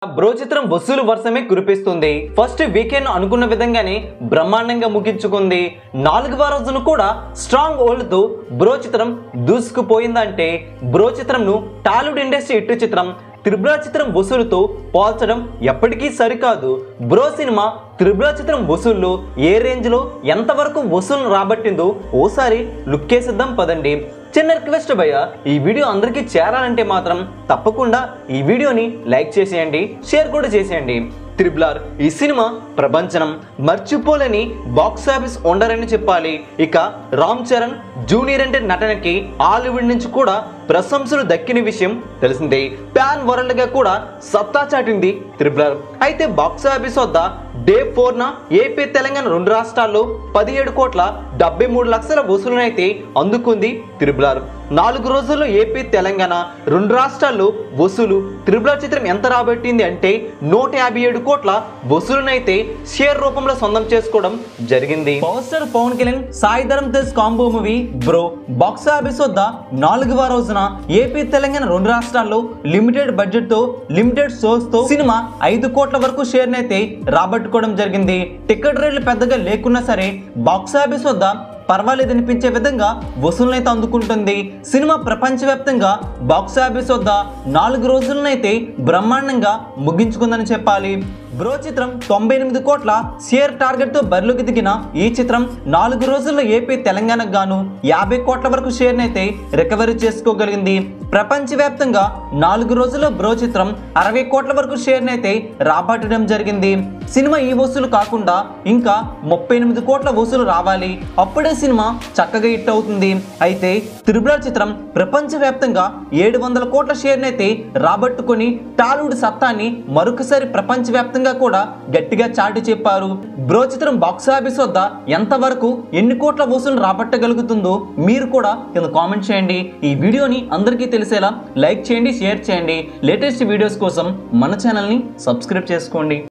bro చిత్రం వసూలు వర్షమే కురిపిస్తుంది ఫస్ట్ వీకెండ్ అనుకున్న విధంగానే బ్రహ్మాండంగా ముగించుకుంది నాలుగవ రోజున కూడా స్ట్రాంగ్ ఓల్డ్ తో బ్రో చిత్రం దూసుకుపోయిందంటే బ్రో చిత్రంను టాలీవుడ్ ఇండస్ట్రీ ఇట్టు చిత్రం త్రిబుల చిత్రం వసూలుతో పోల్చడం ఎప్పటికీ సరికాదు బ్రో సినిమా త్రిబుల చిత్రం వసూళ్ళు ఏ రేంజ్లో ఎంతవరకు వసూలు రాబట్టిందో ఓసారి లుక్కేసిద్దాం పదండి చిన్న రిక్వెస్ట్ భయ్య ఈ వీడియో అందరికీ చేరాలంటే మాత్రం తప్పకుండా ఈ వీడియోని లైక్ చేసేయండి షేర్ కూడా చేసేయండి త్రిబులార్ ఈ సినిమా ప్రపంచనం మర్చిపోలేని బాక్స్ ఆఫీస్ ఉండరని చెప్పాలి ఇక రామ్ చరణ్ జూనియర్ అంటే నటనకి హాలీవుడ్ నుంచి కూడా ప్రశంసలు దక్కిన విషయం తెలిసిందే ప్యాన్ వరల్డ్ గా కూడా సత్తా చాటింది త్రిబులర్ అయితే బాక్స్ ఆఫీస్ వద్ద డే ఫోర్ న ఏపీ తెలంగాణ రెండు రాష్ట్రాల్లో పదిహేడు కోట్ల డెబ్బై మూడు లక్షల వసూలునైతే అందుకుంది త్రిబులర్ నాలుగు రోజుల్లో ఏపీ తెలంగాణ రెండు రాష్ట్రాల్లో వసూలు త్రిబులర్ చిత్రం ఎంత రాబట్టింది అంటే నూట యాభై ఏడు కోట్ల వసూలునైతే షేర్ రూపంలో సొంతం చేసుకోవడం జరిగింది power star Pawan Kalyan Sai Dharam Tej combo movie Bro box office వద్ద నాలుగవ రోజున ఏపీ తెలంగాణ రెండు రాష్ట్రాల్లో లిమిటెడ్ బడ్జెట్ తో లిమిటెడ్ షోస్ తో సినిమా ఐదు కోట్ల వరకు షేర్ నైతే రాబట్టుకోవడం జరిగింది టికెట్ రేట్లు పెద్దగా లేకున్నా సరే బాక్స్ ఆఫీస్ వద్ద పర్వాలేదు అనిపించే విధంగా వసూలునైతే అందుకుంటుంది సినిమా ప్రపంచవ్యాప్తంగా బాక్స్ ఆఫీస్ వద్ద నాలుగు రోజులనైతే బ్రహ్మాండంగా ముగించుకుందని చెప్పాలి బ్రో చిత్రం తొంభై ఎనిమిది కోట్ల షేర్ టార్గెట్ తో బరిలోకి దిగిన ఈ చిత్రం నాలుగు రోజుల్లో ఏపీ తెలంగాణకు గాను యాభై కోట్ల వరకు షేర్ అయితే రికవరీ చేసుకోగలిగింది ప్రపంచవ్యాప్తంగా నాలుగు రోజుల్లో బ్రో చిత్రం అరవై కోట్ల వరకు షేర్ అయితే రాబట్టడం జరిగింది సినిమా ఈ వసూలు కాకుండా ఇంకా ముప్పై ఎనిమిది కోట్ల వసూలు రావాలి అప్పుడే సినిమా చక్కగా హిట్ అవుతుంది అయితే త్రిబుల చిత్రం ప్రపంచవ్యాప్తంగా ఏడు వందల కోట్ల షేర్ అయితే రాబట్టుకొని టాలీవుడ్ సత్తాని మరొకసారి ప్రపంచవ్యాప్తంగా కూడా గట్టిగా చాటి చెప్పారు బ్రో చిత్రం బాక్స్ ఆఫీస్ వద్ద ఎంతవరకు ఎన్ని కోట్ల వసూలు రాబట్టగలుగుతుందో మీరు కూడా కింద కామెంట్ చేయండి ఈ వీడియోని అందరికీ తెలిసేలా లైక్ చేయండి షేర్ చేయండి లేటెస్ట్ వీడియోస్ కోసం మన ఛానల్ని సబ్స్క్రైబ్ చేసుకోండి